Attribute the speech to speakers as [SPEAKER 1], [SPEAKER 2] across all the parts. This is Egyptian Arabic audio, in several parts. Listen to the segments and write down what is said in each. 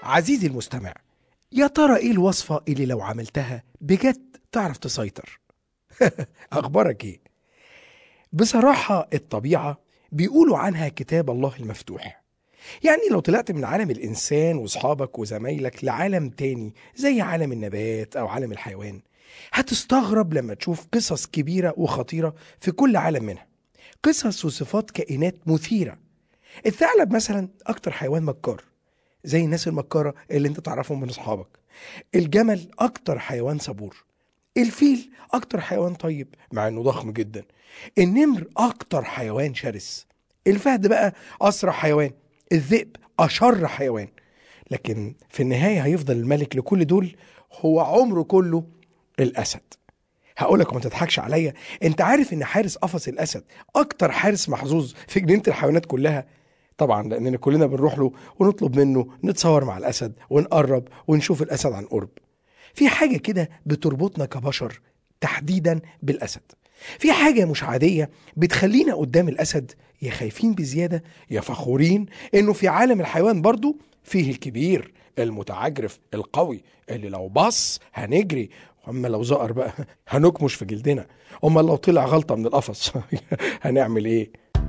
[SPEAKER 1] عزيزي المستمع يا ترى ايه الوصفة اللي لو عملتها بجد تعرف تسيطر اخبارك ايه بصراحة الطبيعة بيقولوا عنها كتاب الله المفتوح يعني لو طلعت من عالم الإنسان وأصحابك وزمايلك لعالم تاني زي عالم النبات أو عالم الحيوان هتستغرب لما تشوف قصص كبيرة وخطيرة في كل عالم منها قصص وصفات كائنات مثيرة الثعلب مثلا أكتر حيوان مكار زي الناس المكارة اللي انت تعرفهم من أصحابك الجمل أكتر حيوان صبور الفيل أكتر حيوان طيب مع إنه ضخم جدا النمر أكتر حيوان شرس الفهد بقى أسرع حيوان الذئب أشر حيوان لكن في النهاية هيفضل الملك لكل دول هو عمره كله الأسد هقولك وما تضحكش عليا انت عارف ان حارس قفص الاسد اكتر حارس محظوظ في جنينه الحيوانات كلها طبعا لاننا كلنا بنروح له ونطلب منه نتصور مع الاسد ونقرب ونشوف الاسد عن قرب في حاجه كده بتربطنا كبشر تحديدا بالاسد في حاجه مش عاديه بتخلينا قدام الاسد يا خايفين بزياده يا فخورين انه في عالم الحيوان برضو فيه الكبير المتعجرف القوي اللي لو بص هنجري اما لو زقر بقى هنكمش في جلدنا اما لو طلع غلطه من القفص هنعمل ايه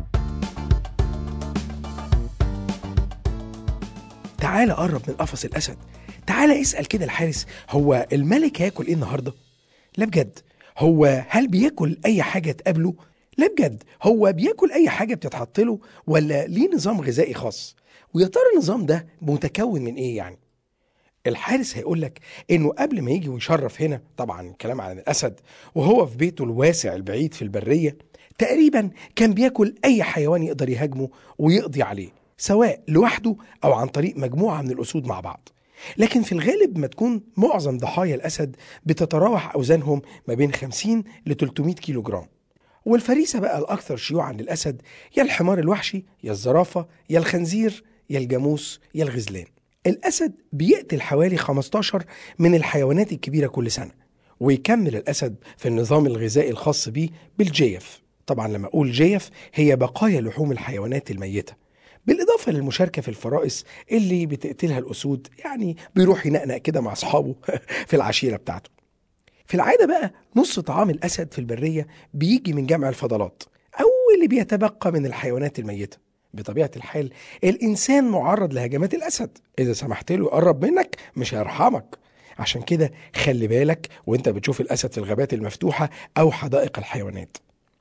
[SPEAKER 1] تعال قرب من قفص الاسد تعال اسال كده الحارس هو الملك هياكل ايه النهارده لا بجد هو هل بياكل اي حاجه تقابله لا بجد هو بياكل اي حاجه بتتحط له ولا ليه نظام غذائي خاص ويا ترى النظام ده متكون من ايه يعني الحارس هيقول لك انه قبل ما يجي ويشرف هنا طبعا الكلام عن الاسد وهو في بيته الواسع البعيد في البريه تقريبا كان بياكل اي حيوان يقدر يهاجمه ويقضي عليه سواء لوحده او عن طريق مجموعه من الاسود مع بعض لكن في الغالب ما تكون معظم ضحايا الاسد بتتراوح اوزانهم ما بين 50 ل 300 كيلو جرام والفريسه بقى الاكثر شيوعا للاسد يا الحمار الوحشي يا الزرافه يا الخنزير يا الجاموس يا الغزلان الأسد بيقتل حوالي 15 من الحيوانات الكبيرة كل سنة ويكمل الأسد في النظام الغذائي الخاص بيه بالجيف طبعا لما أقول جيف هي بقايا لحوم الحيوانات الميتة بالإضافة للمشاركة في الفرائس اللي بتقتلها الأسود يعني بيروح ينقنق كده مع أصحابه في العشيرة بتاعته في العادة بقى نص طعام الأسد في البرية بيجي من جمع الفضلات أو اللي بيتبقى من الحيوانات الميتة بطبيعة الحال الإنسان معرض لهجمات الأسد إذا سمحت له يقرب منك مش هيرحمك عشان كده خلي بالك وانت بتشوف الأسد في الغابات المفتوحة أو حدائق الحيوانات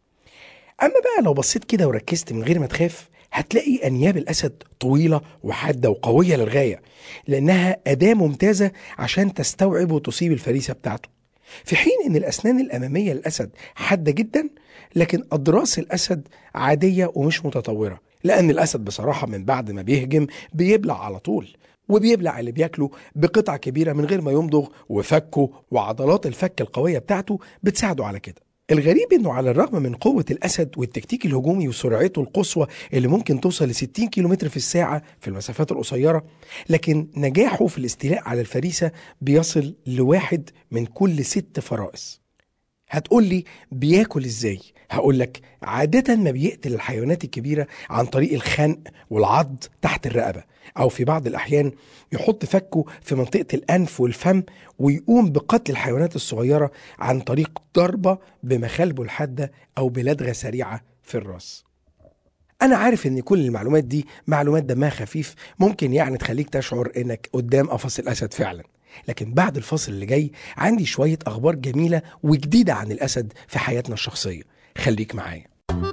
[SPEAKER 1] أما بقى لو بصيت كده وركزت من غير ما تخاف هتلاقي أنياب الأسد طويلة وحادة وقوية للغاية لأنها أداة ممتازة عشان تستوعب وتصيب الفريسة بتاعته في حين ان الاسنان الاماميه للاسد حاده جدا لكن اضراس الاسد عاديه ومش متطوره لان الاسد بصراحه من بعد ما بيهجم بيبلع على طول وبيبلع اللي بياكله بقطع كبيره من غير ما يمضغ وفكه وعضلات الفك القويه بتاعته بتساعده على كده الغريب انه على الرغم من قوة الاسد والتكتيك الهجومي وسرعته القصوى اللي ممكن توصل ل 60 كيلومتر في الساعة في المسافات القصيرة لكن نجاحه في الاستيلاء على الفريسة بيصل لواحد من كل ست فرائس هتقول لي بياكل ازاي هقول لك عادة ما بيقتل الحيوانات الكبيرة عن طريق الخنق والعض تحت الرقبة أو في بعض الأحيان يحط فكه في منطقة الأنف والفم ويقوم بقتل الحيوانات الصغيرة عن طريق ضربة بمخالبه الحادة أو بلدغة سريعة في الراس أنا عارف إن كل المعلومات دي معلومات دمها خفيف ممكن يعني تخليك تشعر إنك قدام قفص الأسد فعلا لكن بعد الفصل اللي جاي عندي شوية أخبار جميلة وجديدة عن الأسد في حياتنا الشخصية خليك معايا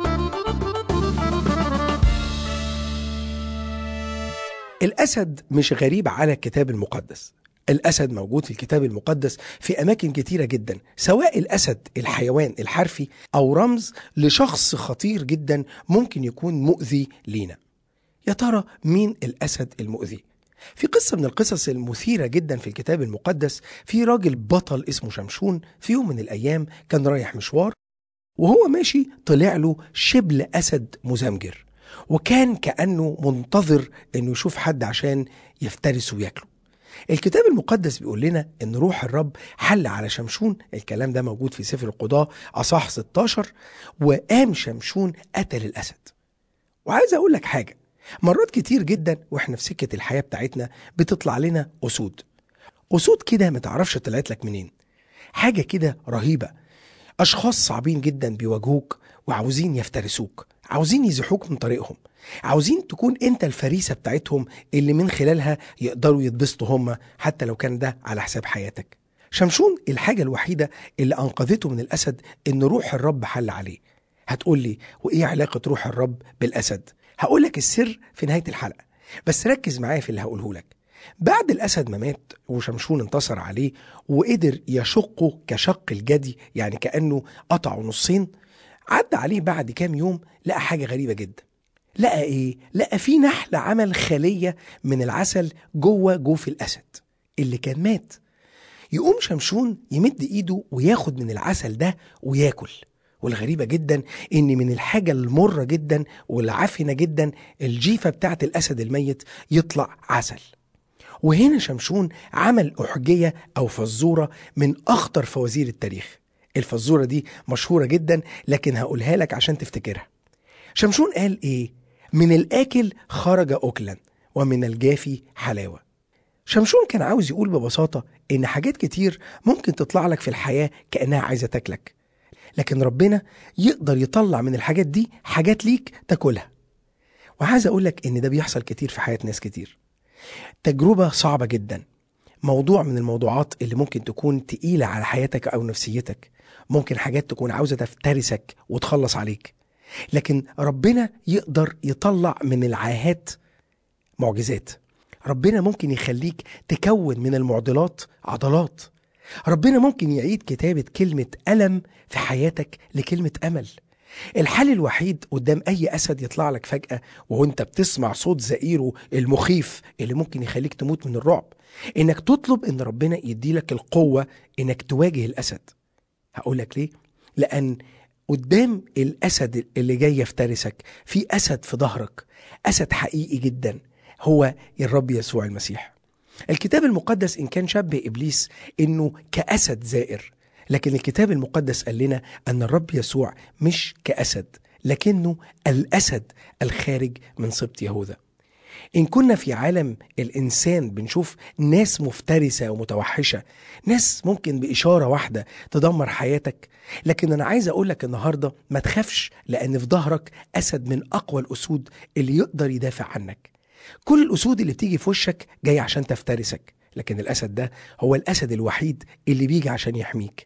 [SPEAKER 1] الأسد مش غريب على الكتاب المقدس الأسد موجود في الكتاب المقدس في أماكن كتيرة جدا سواء الأسد الحيوان الحرفي أو رمز لشخص خطير جدا ممكن يكون مؤذي لينا يا ترى مين الأسد المؤذي؟ في قصة من القصص المثيرة جدا في الكتاب المقدس في راجل بطل اسمه شمشون في يوم من الأيام كان رايح مشوار وهو ماشي طلع له شبل أسد مزمجر وكان كأنه منتظر أنه يشوف حد عشان يفترسه وياكله الكتاب المقدس بيقول لنا ان روح الرب حل على شمشون الكلام ده موجود في سفر القضاة اصح 16 وقام شمشون قتل الاسد وعايز اقول لك حاجه مرات كتير جدا واحنا في سكة الحياة بتاعتنا بتطلع لنا أسود أسود كده ما تعرفش طلعت لك منين حاجة كده رهيبة أشخاص صعبين جدا بيواجهوك وعاوزين يفترسوك عاوزين يزحوك من طريقهم عاوزين تكون انت الفريسة بتاعتهم اللي من خلالها يقدروا يتبسطوا هم حتى لو كان ده على حساب حياتك شمشون الحاجة الوحيدة اللي أنقذته من الأسد إن روح الرب حل عليه هتقول لي وإيه علاقة روح الرب بالأسد هقول لك السر في نهاية الحلقة بس ركز معايا في اللي هقوله لك بعد الأسد ما مات وشمشون انتصر عليه وقدر يشقه كشق الجدي يعني كأنه قطعه نصين عدى عليه بعد كام يوم لقى حاجة غريبة جدا لقى ايه؟ لقى في نحل عمل خلية من العسل جوه جوف الأسد اللي كان مات يقوم شمشون يمد ايده وياخد من العسل ده وياكل والغريبة جدا ان من الحاجة المرة جدا والعفنة جدا الجيفة بتاعت الأسد الميت يطلع عسل وهنا شمشون عمل أحجية أو فزورة من أخطر فوازير التاريخ الفزورة دي مشهورة جدا لكن هقولها لك عشان تفتكرها شمشون قال إيه؟ من الآكل خرج أكلا ومن الجافي حلاوة شمشون كان عاوز يقول ببساطة إن حاجات كتير ممكن تطلع لك في الحياة كأنها عايزة تاكلك لكن ربنا يقدر يطلع من الحاجات دي حاجات ليك تاكلها وعايز أقول لك إن ده بيحصل كتير في حياة ناس كتير تجربة صعبة جدا موضوع من الموضوعات اللي ممكن تكون تقيلة على حياتك أو نفسيتك ممكن حاجات تكون عاوزة تفترسك وتخلص عليك لكن ربنا يقدر يطلع من العاهات معجزات ربنا ممكن يخليك تكون من المعضلات عضلات ربنا ممكن يعيد كتابة كلمة ألم في حياتك لكلمة أمل الحل الوحيد قدام أي أسد يطلع لك فجأة وانت بتسمع صوت زئيره المخيف اللي ممكن يخليك تموت من الرعب إنك تطلب إن ربنا يديلك القوة إنك تواجه الأسد هقولك ليه؟ لأن قدام الأسد اللي جاي يفترسك في أسد في ظهرك أسد حقيقي جدا هو الرب يسوع المسيح الكتاب المقدس إن كان شبه إبليس إنه كأسد زائر لكن الكتاب المقدس قال لنا أن الرب يسوع مش كأسد لكنه الأسد الخارج من سبط يهوذا إن كنا في عالم الإنسان بنشوف ناس مفترسة ومتوحشة ناس ممكن بإشارة واحدة تدمر حياتك لكن أنا عايز أقول لك النهاردة ما تخافش لأن في ظهرك أسد من أقوى الأسود اللي يقدر يدافع عنك كل الأسود اللي بتيجي في وشك جاي عشان تفترسك لكن الأسد ده هو الأسد الوحيد اللي بيجي عشان يحميك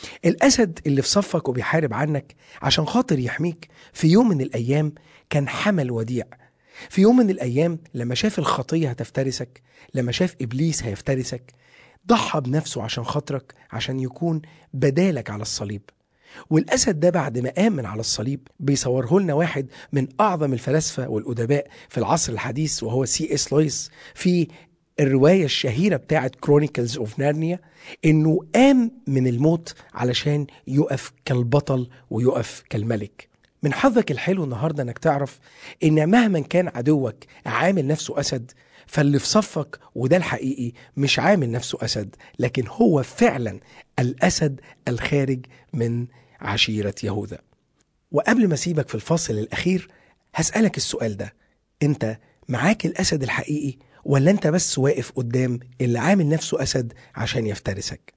[SPEAKER 1] الأسد اللي في صفك وبيحارب عنك عشان خاطر يحميك في يوم من الأيام كان حمل وديع في يوم من الأيام لما شاف الخطية هتفترسك لما شاف إبليس هيفترسك ضحى بنفسه عشان خاطرك عشان يكون بدالك على الصليب والأسد ده بعد ما قام من على الصليب بيصوره لنا واحد من أعظم الفلاسفة والأدباء في العصر الحديث وهو سي اس لويس في الرواية الشهيرة بتاعت كرونيكلز اوف نارنيا انه قام من الموت علشان يقف كالبطل ويقف كالملك من حظك الحلو النهارده انك تعرف ان مهما كان عدوك عامل نفسه اسد فاللي في صفك وده الحقيقي مش عامل نفسه اسد لكن هو فعلا الاسد الخارج من عشيره يهوذا. وقبل ما اسيبك في الفصل الاخير هسالك السؤال ده انت معاك الاسد الحقيقي ولا انت بس واقف قدام اللي عامل نفسه اسد عشان يفترسك؟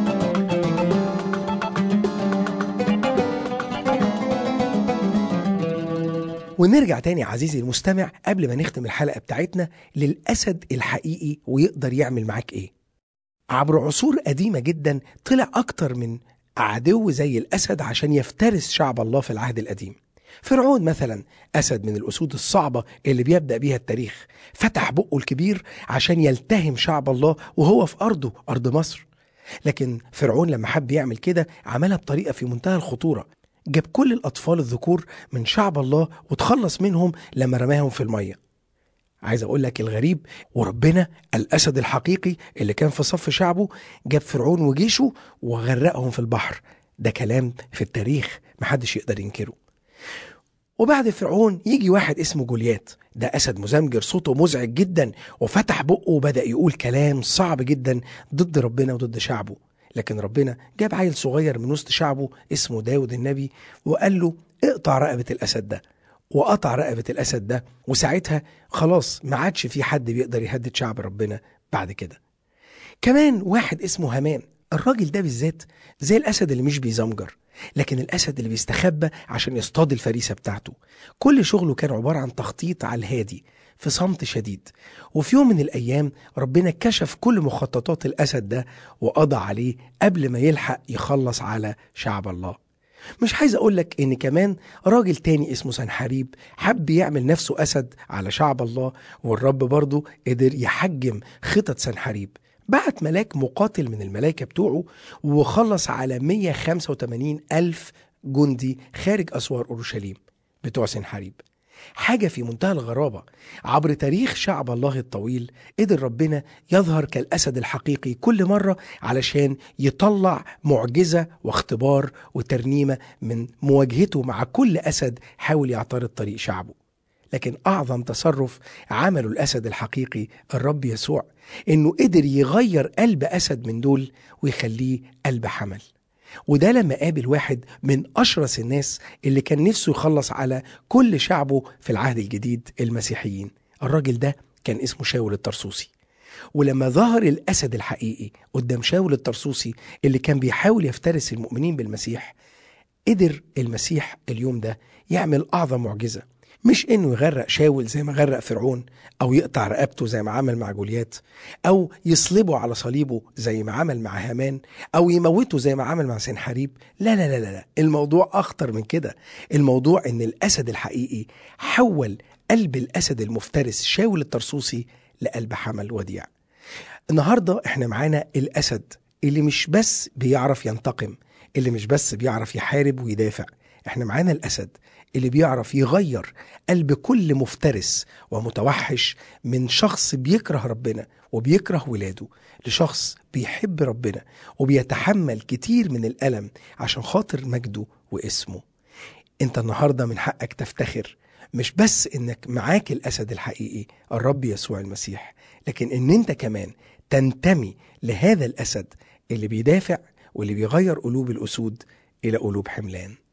[SPEAKER 1] ونرجع تاني عزيزي المستمع قبل ما نختم الحلقة بتاعتنا للأسد الحقيقي ويقدر يعمل معاك إيه عبر عصور قديمة جدا طلع أكتر من عدو زي الأسد عشان يفترس شعب الله في العهد القديم فرعون مثلا أسد من الأسود الصعبة اللي بيبدأ بيها التاريخ فتح بقه الكبير عشان يلتهم شعب الله وهو في أرضه أرض مصر لكن فرعون لما حب يعمل كده عملها بطريقة في منتهى الخطورة جاب كل الأطفال الذكور من شعب الله وتخلص منهم لما رماهم في المية عايز أقول لك الغريب وربنا الأسد الحقيقي اللي كان في صف شعبه جاب فرعون وجيشه وغرقهم في البحر ده كلام في التاريخ محدش يقدر ينكره وبعد فرعون يجي واحد اسمه جوليات ده أسد مزمجر صوته مزعج جدا وفتح بقه وبدأ يقول كلام صعب جدا ضد ربنا وضد شعبه لكن ربنا جاب عيل صغير من وسط شعبه اسمه داود النبي وقال له اقطع رقبة الأسد ده وقطع رقبة الأسد ده وساعتها خلاص ما عادش في حد بيقدر يهدد شعب ربنا بعد كده كمان واحد اسمه هامان الراجل ده بالذات زي الأسد اللي مش بيزمجر لكن الأسد اللي بيستخبى عشان يصطاد الفريسة بتاعته كل شغله كان عبارة عن تخطيط على الهادي في صمت شديد وفي يوم من الأيام ربنا كشف كل مخططات الأسد ده وقضى عليه قبل ما يلحق يخلص على شعب الله مش عايز أقول لك إن كمان راجل تاني اسمه سنحريب حب يعمل نفسه أسد على شعب الله والرب برضه قدر يحجم خطط سنحريب بعت ملاك مقاتل من الملائكة بتوعه وخلص على 185 ألف جندي خارج أسوار أورشليم بتوع سنحريب حاجة في منتهى الغرابة عبر تاريخ شعب الله الطويل قدر ربنا يظهر كالأسد الحقيقي كل مرة علشان يطلع معجزة واختبار وترنيمة من مواجهته مع كل أسد حاول يعترض طريق شعبه لكن أعظم تصرف عمله الأسد الحقيقي الرب يسوع إنه قدر يغير قلب أسد من دول ويخليه قلب حمل وده لما قابل واحد من أشرس الناس اللي كان نفسه يخلص على كل شعبه في العهد الجديد المسيحيين الراجل ده كان اسمه شاول الطرسوسي ولما ظهر الأسد الحقيقي قدام شاول الطرسوسي اللي كان بيحاول يفترس المؤمنين بالمسيح قدر المسيح اليوم ده يعمل أعظم معجزة مش انه يغرق شاول زي ما غرق فرعون او يقطع رقبته زي ما عمل مع جوليات او يصلبه على صليبه زي ما عمل مع هامان او يموته زي ما عمل مع سنحريب لا لا لا لا, لا. الموضوع اخطر من كده الموضوع ان الاسد الحقيقي حول قلب الاسد المفترس شاول الطرسوسي لقلب حمل وديع النهارده احنا معانا الاسد اللي مش بس بيعرف ينتقم اللي مش بس بيعرف يحارب ويدافع احنا معانا الاسد اللي بيعرف يغير قلب كل مفترس ومتوحش من شخص بيكره ربنا وبيكره ولاده لشخص بيحب ربنا وبيتحمل كتير من الألم عشان خاطر مجده واسمه انت النهاردة من حقك تفتخر مش بس انك معاك الأسد الحقيقي الرب يسوع المسيح لكن ان انت كمان تنتمي لهذا الأسد اللي بيدافع واللي بيغير قلوب الأسود إلى قلوب حملان